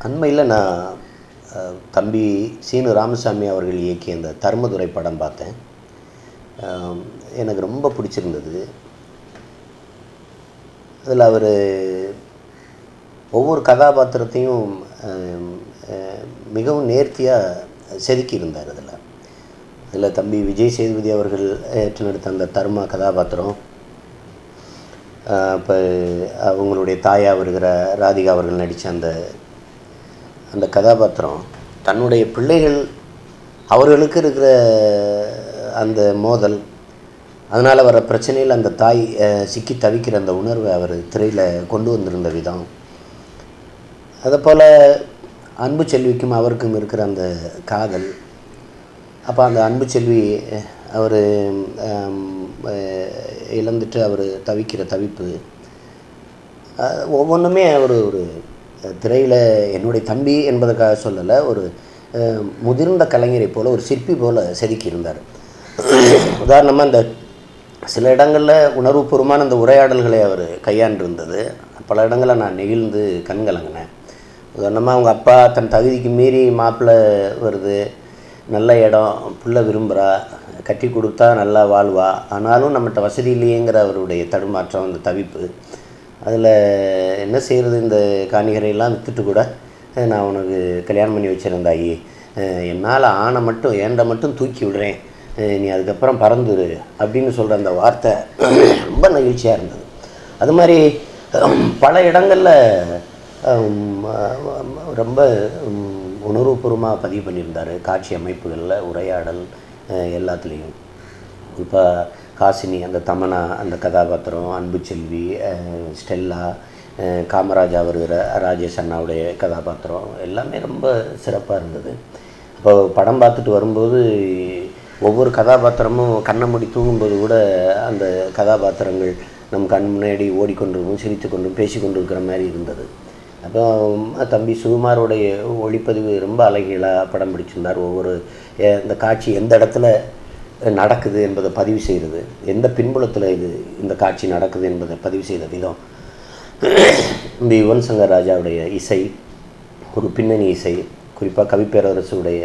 அண்மையில் நான் அஹ், தம்பி சீனு ராமசாமி அவர்கள் இயக்கிய அந்த தர்மதுரை படம் பார்த்தேன் அஹ், எனக்கு ரொம்ப பிடிச்சிருந்தது அதில் அவர் ஒவ்வொரு கதாபாத்திரத்தையும் அஹ், அஹ், மிகவும் நேர்த்தியாக செதுக்கியிருந்தார் அதில் அதில் தம்பி விஜய் சேதுபதி அவர்கள் ஏற்று நடித்த அந்த தர்மா கதாபாத்திரம் இப்போ அவங்களுடைய தாயாக வருகிற ராதிகா அவர்கள் நடித்த அந்த அந்த கதாபாத்திரம் தன்னுடைய பிள்ளைகள் அவர்களுக்கு இருக்கிற அந்த மோதல் அதனால் வர பிரச்சனையில் அந்த தாய் அஹ், சிக்கி தவிக்கிற அந்த உணர்வை அவர் திரையில் கொண்டு வந்திருந்த விதம் அதுபோல் அன்பு செல்விக்கும் அவருக்கும் இருக்கிற அந்த காதல் அப்போ அந்த அன்பு செல்வி அவர் இழந்துட்டு அவர் தவிக்கிற தவிப்பு அஹ், ஒவ்வொன்றுமே அவர் ஒரு திரையில் என்னுடைய தம்பி என்பதற்காக சொல்லலை ஒரு அஹ், முதிர்ந்த கலைஞரை போல் ஒரு சிற்பி போல் செதுக்கி இருந்தார் உதாரணமாக இந்த சில இடங்களில் உணர்வுபூர்வமான அந்த உரையாடல்களை அவர் கையாண்டிருந்தது பல இடங்களில் நான் நெகிழ்ந்து கண்கலங்கினேன் உதாரணமாக அவங்க அப்பா தன் தகுதிக்கு மீறி மாப்பிள்ளை வருது நல்ல இடம் புள்ள விரும்புகிறா கட்டி கொடுத்தா நல்லா வாழ்வா ஆனாலும் நம்மகிட்ட வசதி இல்லையேங்கிற அவருடைய தடுமாற்றம் அந்த தவிப்பு அதில் என்ன செய்கிறது இந்த காணிகரையெல்லாம் விற்றுட்டு கூட அஹ், நான் உனக்கு கல்யாணம் பண்ணி வச்சுருந்தாயி என்னால் ஆணை மட்டும் ஏண்டை மட்டும் தூக்கி விடுறேன் அஹ், நீ அதுக்கப்புறம் பறந்துரு அப்படின்னு சொல்கிற அந்த வார்த்தை ரொம்ப நெகிழ்ச்சியாக இருந்தது அது மாதிரி அஹ், பல இடங்களில் ரொம்ப உம், உணர்வுபூர்வமாக பதிவு பண்ணியிருந்தார் காட்சி அமைப்புகளில் உரையாடல் அஹ், எல்லாத்துலேயும் இப்போ காசினி அந்த தமனா அந்த கதாபாத்திரம் அன்பு செல்வி அஹ், ஸ்டெல்லா அஹ், காமராஜா வருகிற ராஜேஷ் அண்ணாவுடைய கதாபாத்திரம் எல்லாமே ரொம்ப சிறப்பாக இருந்தது இப்போ படம் பார்த்துட்டு வரும்போது ஒவ்வொரு கதாபாத்திரமும் கண்ணை மூடி தூங்கும்போது கூட அந்த கதாபாத்திரங்கள் நம் கண் முன்னாடி ஓடிக்கொண்டிருக்கும் சிரித்து கொண்டும் பேசி கொண்டு இருக்கிற மாதிரி இருந்தது அப்போ தம்பி சுகுமாரோடைய ஒளிப்பதிவு ரொம்ப அழகியலாக படம் பிடிச்சிருந்தார் ஒவ்வொரு அஹ், இந்த காட்சி எந்த இடத்துல நடக்குது என்பதை பதிவு செய்கிறது எந்த பின்புலத்தில் இது இந்த காட்சி நடக்குது என்பதை பதிவு செய்த விதம் இந்த யுவன் சங்கர் ராஜாவுடைய இசை ஒரு பின்னணி இசை குறிப்பாக கவிப்பேரரசுடைய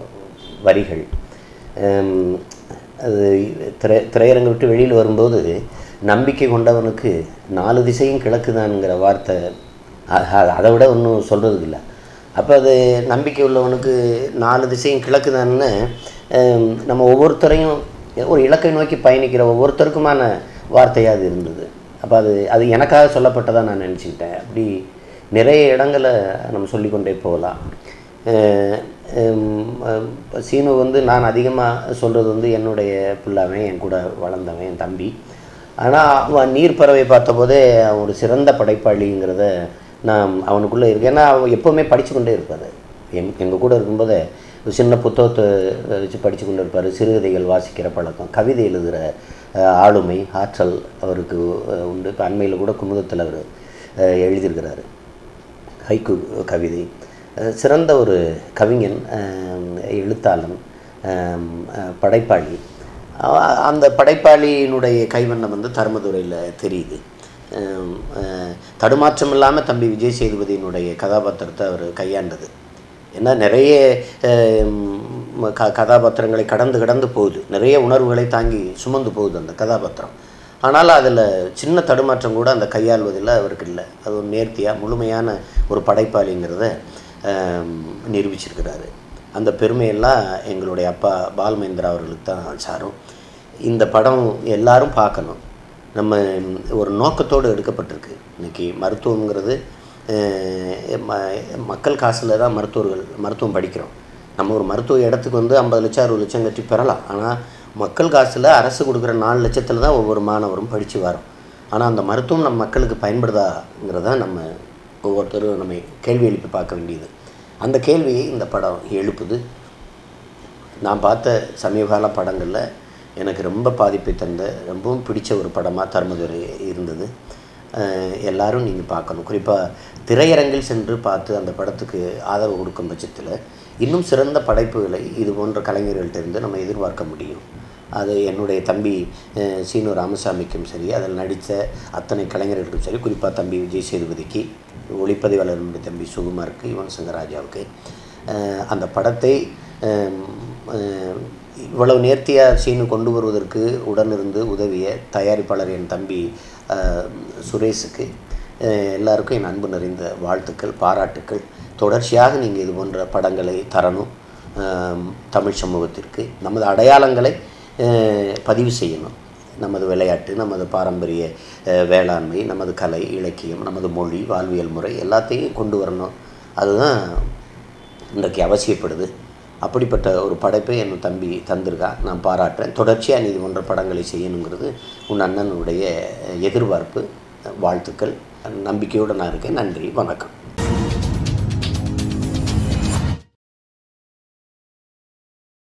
வரிகள் ஹம், அது திரை திரையரங்கை விட்டு வெளியில் வரும்போது நம்பிக்கை கொண்டவனுக்கு நாலு திசையும் கிழக்குதான்ங்கிற வார்த்தை அ- அ- அதை விட ஒன்றும் சொல்கிறதுக்கு இல்லை அப்போ அது நம்பிக்கை உள்ளவனுக்கு நாலு திசையும் கிழக்குதான்னு ஹம், நம்ம ஒவ்வொருத்தரையும் ஒரு இலக்கை நோக்கி பயணிக்கிற ஒவ்வொருத்தருக்குமான வார்த்தையாக அது இருந்தது அப்போ அது அது எனக்காக சொல்லப்பட்டதாக நான் நினச்சிக்கிட்டேன் அப்படி நிறைய இடங்களை நம்ம சொல்லிக்கொண்டே போகலாம் அஹ் ஹம் அஹ் சீனு வந்து நான் அதிகமாக சொல்கிறது வந்து என்னுடைய பிள்ளாவன் என் கூட வளர்ந்தவன் என் தம்பி ஆனால் அவன் நீர் பறவை பார்த்தபோதே அவன் ஒரு சிறந்த படைப்பாளிங்கிறத நான் அவனுக்குள்ளே இருக்கு ஏன்னா அவன் எப்போவுமே படித்து கொண்டே இருப்பார் எங் எங்கள் கூட இருக்கும்போதே ஒரு சின்ன புத்தகத்தை வச்சு படித்து கொண்டு இருப்பார் சிறுகதைகள் வாசிக்கிற பழக்கம் கவிதை எழுதுகிற அஹ், ஆளுமை ஆற்றல் அவருக்கு அஹ், உண்டு இப்போ அண்மையில் கூட குமுதத்தில் அவர் அஹ், எழுதியிருக்கிறாரு ஹைக்கு கவிதை அஹ் சிறந்த ஒரு கவிஞன் அஹ் எழுத்தாளன் அஹ் அஹ் படைப்பாளி அவ- அந்த படைப்பாளியினுடைய கைவண்ணம் வந்து தர்மதுரையில் தெரியுது அஹ் அஹ் தடுமாற்றம் இல்லாமல் தம்பி விஜய் சேதுபதியினுடைய கதாபாத்திரத்தை அவர் கையாண்டது ஏன்னா நிறைய அஹ், ம், க கதாபாத்திரங்களை கடந்து கடந்து போகுது நிறைய உணர்வுகளை தாங்கி சுமந்து போகுது அந்த கதாபாத்திரம் ஆனால் அதில் சின்ன தடுமாற்றம் கூட அந்த கையாள்வதில் அவருக்கு இல்லை அது ஒரு நேர்த்தியாக முழுமையான ஒரு படைப்பாளிங்கிறத ஆம், நிரூபிச்சிருக்கிறாரு அந்த பெருமையெல்லாம் எங்களுடைய அப்பா பால்மேந்திரா அவர்களுக்கு தான் சாரும் இந்த படம் எல்லாரும் பார்க்கணும் நம்ம ம், ஒரு நோக்கத்தோடு எடுக்கப்பட்டிருக்கு இன்னைக்கு மருத்துவங்கிறது அஹ், ம- மக்கள் காசில் தான் மருத்துவர்கள் மருத்துவம் படிக்கிறோம் நம்ம ஒரு மருத்துவ இடத்துக்கு வந்து ஐம்பது லட்சம் அறுபது லட்சம் கட்டி பெறலாம் ஆனால் மக்கள் காசில் அரசு கொடுக்குற நாலு லட்சத்தில் தான் ஒவ்வொரு மாணவரும் படித்து வரோம் ஆனால் அந்த மருத்துவம் நம்ம மக்களுக்கு பயன்படுதாங்கிறத நம்ம ஒவ்வொருத்தரும் நம்ம கேள்வி எழுப்பி பார்க்க வேண்டியது அந்த கேள்வியை இந்த படம் எழுப்புது நான் பார்த்த சமீபகால படங்களில் எனக்கு ரொம்ப பாதிப்பை தந்த ரொம்பவும் பிடிச்ச ஒரு படமாக தர்மதுரை இருந்தது அஹ் எல்லாரும் நீங்கள் பார்க்கணும் குறிப்பாக திரையரங்கில் சென்று பார்த்து அந்த படத்துக்கு ஆதரவு கொடுக்கும் பட்சத்தில் இன்னும் சிறந்த படைப்புகளை இது போன்ற கலைஞர்கள்ட்ட இருந்து நம்ம எதிர்பார்க்க முடியும் அது என்னுடைய தம்பி அஹ், சீனு ராமசாமிக்கும் சரி அதில் நடித்த அத்தனை கலைஞர்களுக்கும் சரி குறிப்பாக தம்பி விஜய் சேதுபதிக்கு ஒளிப்பதிவாளருடைய தம்பி சுகுமாருக்கு யுவன் சங்கர் ராஜாவுக்கு அஹ், அந்த படத்தை அஹ், அஹ், இவ்வளவு நேர்த்தியாக சீனு கொண்டு வருவதற்கு உடனிருந்து உதவிய தயாரிப்பாளர் என் தம்பி அஹ், சுரேஷுக்கு அஹ், எல்லாருக்கும் என் அன்பு நிறைந்த வாழ்த்துக்கள் பாராட்டுக்கள் தொடர்ச்சியாக நீங்கள் இது போன்ற படங்களை தரணும் அஹ், தமிழ் சமூகத்திற்கு நமது அடையாளங்களை அஹ், பதிவு செய்யணும் நமது விளையாட்டு நமது பாரம்பரிய அஹ், வேளாண்மை நமது கலை இலக்கியம் நமது மொழி வாழ்வியல் முறை எல்லாத்தையும் கொண்டு வரணும் அதுதான் இன்றைக்கு அவசியப்படுது அப்படிப்பட்ட ஒரு படைப்பை என் தம்பி தந்திருக்கா நான் பாராட்டுறேன் தொடர்ச்சியாக நீ இது போன்ற படங்களை செய்யணுங்கிறது உன் அண்ணனுடைய எதிர்பார்ப்பு வாழ்த்துக்கள் நம்பிக்கையோடு நான் இருக்கேன் நன்றி வணக்கம்